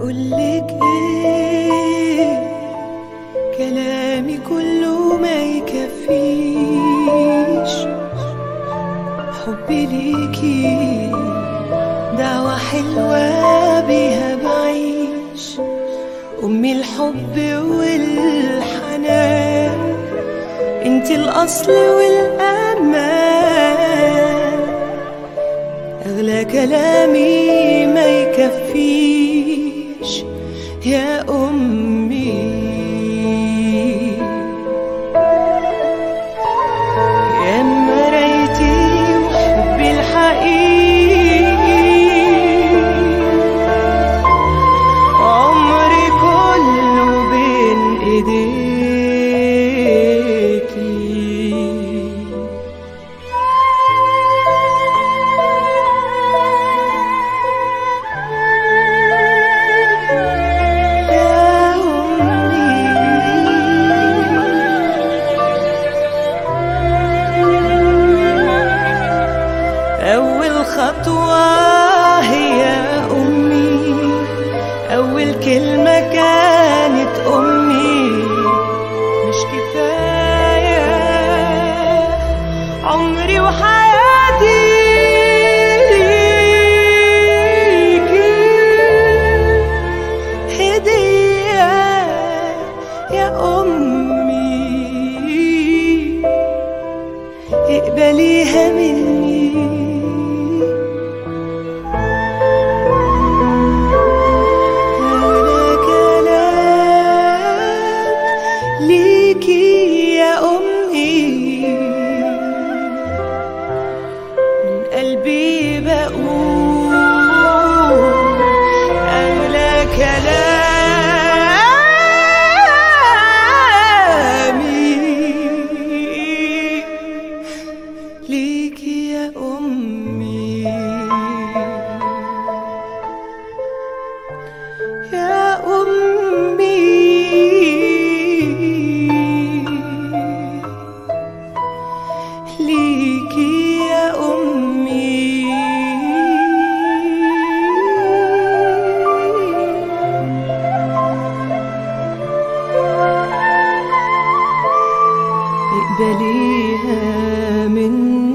أقولك إيه كلامي كله ما يكفيش حبي ليكي دعوة حلوة بيها بعيش أمي الحب والحنان انت الأصل والأمان أغلى كلامي ما يكفيش يا أمي يا مرايتي وحبي الحقيقي عمري كله بين ايديكي يا أمي أول خطوة هي أمي أول كلمة كانت أمي مش كفاية عمري وحياتي ليكي هدية يا أمي اقبليها مني أغلى كلام ليكي يا أمي من قلبي بقول أغلى كلامي ليكي يا أمي يا أمي ليكي يا أمي اقبليها مني